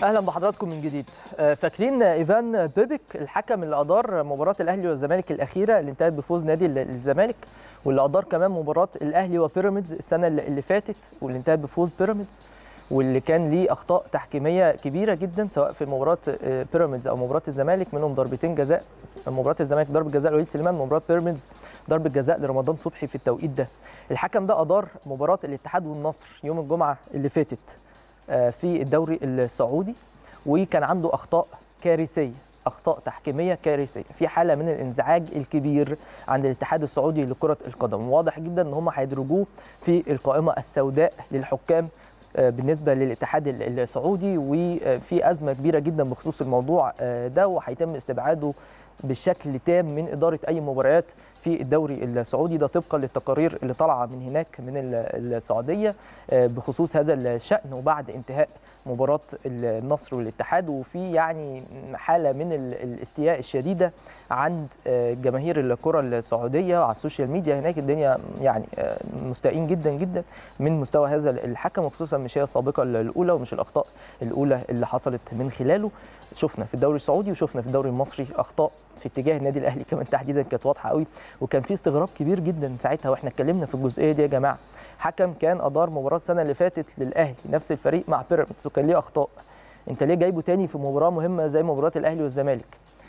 اهلا بحضراتكم من جديد آه، فاكرين ايفان بيبك الحكم اللي ادار مباراه الاهلي والزمالك الاخيره اللي انتهت بفوز نادي ال- الزمالك واللي ادار كمان مباراه الاهلي وبيراميدز السنه اللي اللي فاتت واللي انتهت بفوز بيراميدز واللي كان ليه اخطاء تحكيميه كبيره جدا سواء في مباراه آه، بيراميدز او مباراه الزمالك منهم ضربتين جزاء مباراه الزمالك ضربه جزاء لوليد سليمان مباراه بيراميدز ضربه جزاء لرمضان صبحي في التوقيت ده الحكم ده ادار مباراه الاتحاد والنصر يوم الجمعه اللي فاتت آه، في الدوري السعودي وكان عنده اخطاء كارثيه اخطاء تحكيميه كارثيه في حاله من الانزعاج الكبير عند الاتحاد السعودي لكره القدم واضح جدا ان هم هيدرجوه في القائمه السوداء للحكام آه، بالنسبه للاتحاد ال- السعودي وفي ازمه كبيره جدا بخصوص الموضوع آه، ده وهيتم استبعاده بشكل تام من اداره اي مباريات في الدوري السعودي ده طبقا للتقارير اللي طالعه من هناك من ال- السعوديه آه، بخصوص هذا الشان وبعد انتهاء مباراه النصر والاتحاد وفي يعني حاله من ال- الاستياء الشديده عند آه، جماهير الكره السعوديه على السوشيال ميديا هناك الدنيا يعني آه، مستائين جدا جدا من مستوى هذا الحكم وخصوصا مش هي السابقه الاولى ومش الاخطاء الاولى اللي حصلت من خلاله شفنا في الدوري السعودي وشفنا في الدوري المصري اخطاء في اتجاه النادي الاهلي كمان تحديدا كانت واضحه قوي وكان في استغراب كبير جدا ساعتها واحنا اتكلمنا في الجزئيه دي يا جماعه حكم كان ادار مباراه السنه اللي فاتت للاهلي نفس الفريق مع بيراميدز وكان ليه اخطاء انت ليه جايبه تاني في مباراه مهمه زي مباراه الاهلي والزمالك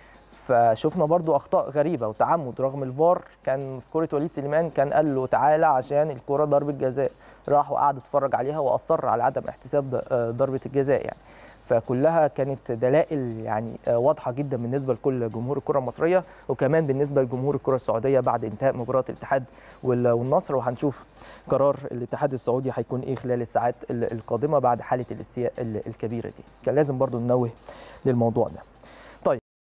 فشفنا برضو اخطاء غريبه وتعمد رغم الفار كان في كره وليد سليمان كان قال له تعالى عشان الكره ضربه جزاء راح وقعد اتفرج عليها واصر على عدم احتساب ض- آه ضربه الجزاء يعني فكلها كانت دلائل يعني آه، واضحه جدا بالنسبه لكل جمهور الكره المصريه وكمان بالنسبه لجمهور الكره السعوديه بعد انتهاء مباراه الاتحاد وال- والنصر وهنشوف قرار الاتحاد السعودي هيكون ايه خلال الساعات ال- القادمه بعد حاله الاستياء ال- الكبيره دي كان لازم برضو ننوه للموضوع ده